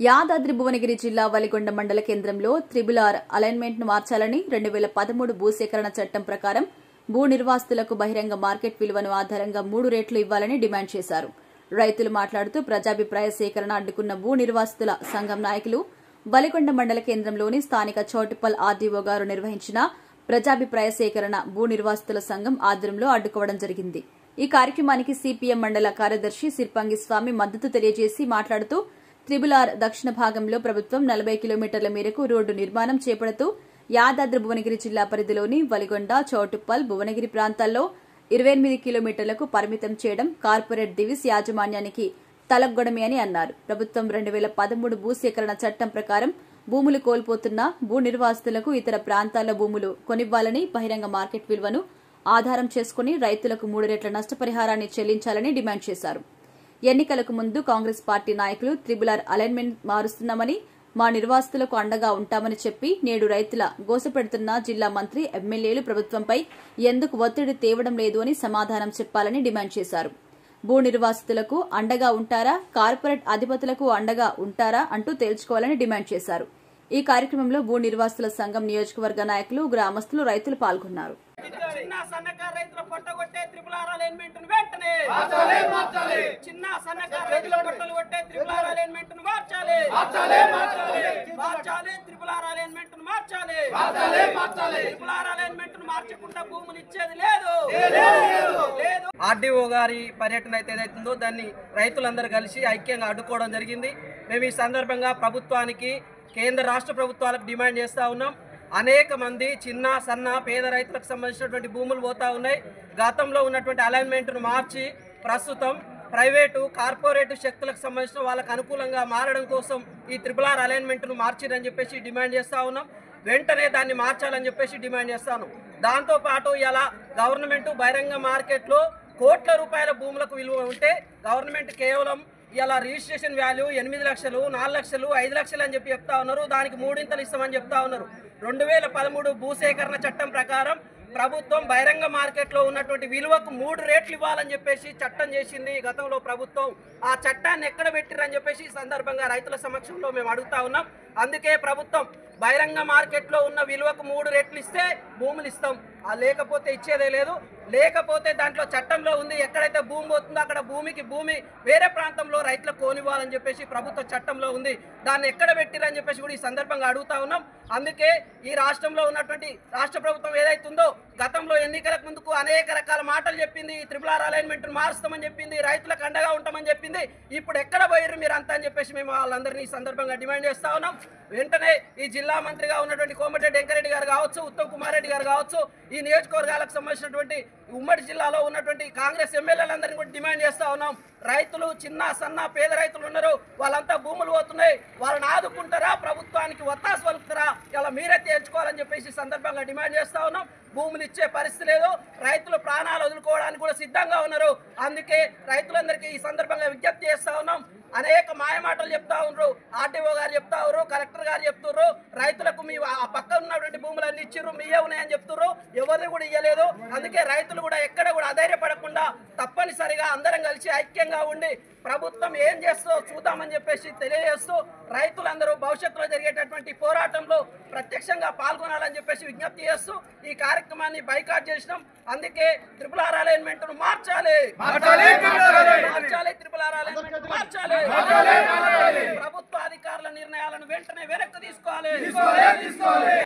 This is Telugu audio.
యాదాద్రి భువనగిరి జిల్లా వలిగొండ మండల కేంద్రంలో త్రిబుల్ ఆర్ అలైన్మెంట్ ను మార్చాలని రెండు వేల పదమూడు భూసేకరణ చట్టం ప్రకారం భూ నిర్వాసితులకు బహిరంగ మార్కెట్ విలువను ఆధారంగా మూడు రేట్లు ఇవ్వాలని డిమాండ్ చేశారు రైతులు మాట్లాడుతూ ప్రజాభిప్రాయ సేకరణ అడ్డుకున్న భూ నిర్వాసితుల సంఘం నాయకులు వలిగొండ మండల కేంద్రంలోని స్థానిక చోటుపల్ ఆర్డీఓ గారు నిర్వహించిన ప్రజాభిప్రాయ సేకరణ భూ నిర్వాసితుల సంఘం ఆధ్వర్యంలో అడ్డుకోవడం జరిగింది ఈ కార్యక్రమానికి సిపిఎం మండల కార్యదర్శి సిర్పంగి స్వామి మద్దతు తెలియజేసి మాట్లాడుతూ త్రిబుల్ ఆర్ దక్షిణ భాగంలో ప్రభుత్వం నలభై కిలోమీటర్ల మేరకు రోడ్డు నిర్మాణం చేపడుతూ యాదాద్రి భువనగిరి జిల్లా పరిధిలోని వలిగొండ చౌటుప్పల్ భువనగిరి ప్రాంతాల్లో ఇరవై ఎనిమిది కిలోమీటర్లకు పరిమితం చేయడం కార్పొరేట్ దివిస్ యాజమాన్యానికి తలగ్గొడమే అని అన్నారు ప్రభుత్వం రెండు వేల పదమూడు భూసేకరణ చట్టం ప్రకారం భూములు కోల్పోతున్న భూ నిర్వాసితులకు ఇతర ప్రాంతాల్లో భూములు కొనివ్వాలని బహిరంగ మార్కెట్ విలువను ఆధారం చేసుకుని రైతులకు మూడు రెట్ల నష్టపరిహారాన్ని చెల్లించాలని డిమాండ్ చేశారు ఎన్నికలకు ముందు కాంగ్రెస్ పార్టీ నాయకులు త్రిబులర్ అలైన్మెంట్ మారుస్తున్నామని మా నిర్వాసితులకు అండగా ఉంటామని చెప్పి నేడు రైతుల గోసపెడుతున్న జిల్లా మంత్రి ఎమ్మెల్యేలు ప్రభుత్వంపై ఎందుకు ఒత్తిడి తేవడం లేదు అని సమాధానం చెప్పాలని డిమాండ్ చేశారు భూ నిర్వాసితులకు అండగా ఉంటారా కార్పొరేట్ అధిపతులకు అండగా ఉంటారా అంటూ తేల్చుకోవాలని డిమాండ్ చేశారు ఈ కార్యక్రమంలో భూ నిర్వాసితుల సంఘం నియోజకవర్గ నాయకులు గ్రామస్తులు రైతులు పాల్గొన్నారు చిన్న సన్నకారు రైతుల పొట్టగొట్టే త్రిపుల్ ఆర్ అలైన్మెంట్ వెంటనే చిన్న సన్నకారు రైతుల పొట్టలు కొట్టే త్రిపుల్ ఆర్ అలైన్మెంట్ మార్చాలి మార్చాలి త్రిపుల్ ఆర్ అలైన్మెంట్ మార్చాలి త్రిపుల్ ఆర్ అలైన్మెంట్ మార్చకుండా భూములు ఇచ్చేది లేదు లేదు ఆర్డీఓ గారి పర్యటన అయితే ఏదైతుందో దాన్ని రైతులందరూ కలిసి ఐక్యంగా అడ్డుకోవడం జరిగింది మేము ఈ సందర్భంగా ప్రభుత్వానికి కేంద్ర రాష్ట్ర ప్రభుత్వాలకు డిమాండ్ చేస్తా ఉన్నాం అనేక మంది చిన్న సన్న పేద రైతులకు సంబంధించినటువంటి భూములు పోతా ఉన్నాయి గతంలో ఉన్నటువంటి అలైన్మెంట్ను మార్చి ప్రస్తుతం ప్రైవేటు కార్పొరేట్ శక్తులకు సంబంధించిన వాళ్ళకు అనుకూలంగా మారడం కోసం ఈ త్రిపుల్ ఆర్ అలైన్మెంట్ను మార్చిరని చెప్పేసి డిమాండ్ చేస్తా ఉన్నాం వెంటనే దాన్ని మార్చాలని చెప్పేసి డిమాండ్ చేస్తాను దాంతోపాటు ఇలా గవర్నమెంట్ బహిరంగ మార్కెట్లో కోట్ల రూపాయల భూములకు విలువ ఉంటే గవర్నమెంట్ కేవలం ఇలా రిజిస్ట్రేషన్ వాల్యూ ఎనిమిది లక్షలు నాలుగు లక్షలు ఐదు లక్షలు అని చెప్పి చెప్తా ఉన్నారు దానికి మూడింతలు ఇస్తామని చెప్తా ఉన్నారు రెండు వేల పదమూడు భూసేకరణ చట్టం ప్రకారం ప్రభుత్వం బహిరంగ మార్కెట్లో ఉన్నటువంటి విలువకు మూడు రేట్లు ఇవ్వాలని చెప్పేసి చట్టం చేసింది గతంలో ప్రభుత్వం ఆ చట్టాన్ని ఎక్కడ పెట్టిరని చెప్పేసి ఈ సందర్భంగా రైతుల సమక్షంలో మేము అడుగుతా ఉన్నాం అందుకే ప్రభుత్వం బహిరంగ మార్కెట్లో ఉన్న విలువకు మూడు రెట్లు ఇస్తే భూములు ఇస్తాం ఆ లేకపోతే ఇచ్చేదే లేదు లేకపోతే దాంట్లో చట్టంలో ఉంది ఎక్కడైతే భూమి పోతుందో అక్కడ భూమికి భూమి వేరే ప్రాంతంలో రైతులకు కోనివ్వాలని చెప్పేసి ప్రభుత్వ చట్టంలో ఉంది దాన్ని ఎక్కడ పెట్టిరని చెప్పేసి కూడా ఈ సందర్భంగా అడుగుతా ఉన్నాం అందుకే ఈ రాష్ట్రంలో ఉన్నటువంటి రాష్ట్ర ప్రభుత్వం ఏదైతుందో గతంలో ఎన్నికలకు ముందుకు అనేక రకాల మాటలు చెప్పింది ఈ త్రిపుల్ ఆర్ అలైన్మెంట్ మారుస్తామని చెప్పింది రైతులకు అండగా ఉంటామని చెప్పింది ఇప్పుడు ఎక్కడ పోయారు మీరు అంతా అని చెప్పేసి మేము వాళ్ళందరినీ ఈ సందర్భంగా డిమాండ్ చేస్తా ఉన్నాం వెంటనే ఈ జిల్లా మంత్రిగా ఉన్నటువంటి కోమటిరెడ్డి వెంకరెడ్డి గారు కావచ్చు ఉత్తమ్ కుమార్ రెడ్డి గారు కావచ్చు ఈ నియోజకవర్గాలకు సంబంధించినటువంటి ఉమ్మడి జిల్లాలో ఉన్నటువంటి కాంగ్రెస్ ఎమ్మెల్యేలందరినీ కూడా డిమాండ్ చేస్తా ఉన్నాం రైతులు చిన్న సన్న పేద రైతులు ఉన్నారు వాళ్ళంతా భూములు పోతున్నాయి వాళ్ళని ఆదుకుంటారా ప్రభుత్వానికి ఒత్తాసు పలుకుతారా ఇలా మీరే తేల్చుకోవాలని చెప్పేసి ఈ సందర్భంగా డిమాండ్ చేస్తా ఉన్నాం భూములు ఇచ్చే పరిస్థితి లేదు రైతులు ప్రాణాలు వదులుకోవడానికి కూడా సిద్ధంగా ఉన్నారు అందుకే రైతులందరికీ ఈ సందర్భంగా విజ్ఞప్తి చేస్తా ఉన్నాం అనేక మాయమాటలు చెప్తా ఉన్నారు ఆర్టీఓ గారు చెప్తా ఉన్నారు కలెక్టర్ గారు చెప్తున్నారు రైతులకు మీ ఆ పక్కన ఉన్నటువంటి భూములన్నీ ఇచ్చిర్రు మీయే ఉన్నాయని చెప్తున్నారు ఎవరిని కూడా ఇవ్వలేదు అందుకే రైతులు కూడా ఎక్కడ కూడా అధైర్యపడకుండా తప్పనిసరిగా అందరం కలిసి ఐక్యంగా ఉండి ప్రభుత్వం ఏం చేస్తుందో చూద్దామని చెప్పేసి తెలియజేస్తూ రైతులందరూ భవిష్యత్తులో జరిగేటటువంటి పోరాటంలో ప్రత్యక్షంగా పాల్గొనాలని చెప్పేసి విజ్ఞప్తి చేస్తూ ఈ కార్యక్రమాన్ని బైకాట్ చేసినాం అందుకే త్రిపుల్ ఆర్ అలైన్మెంట్ మార్చాలి మార్చాలి త్రిపుల్ ఆర్ అలైన్మెంట్ మార్చాలి ప్రభుత్వ అధికారుల నిర్ణయాలను వెంటనే వెనక్కి తీసుకోవాలి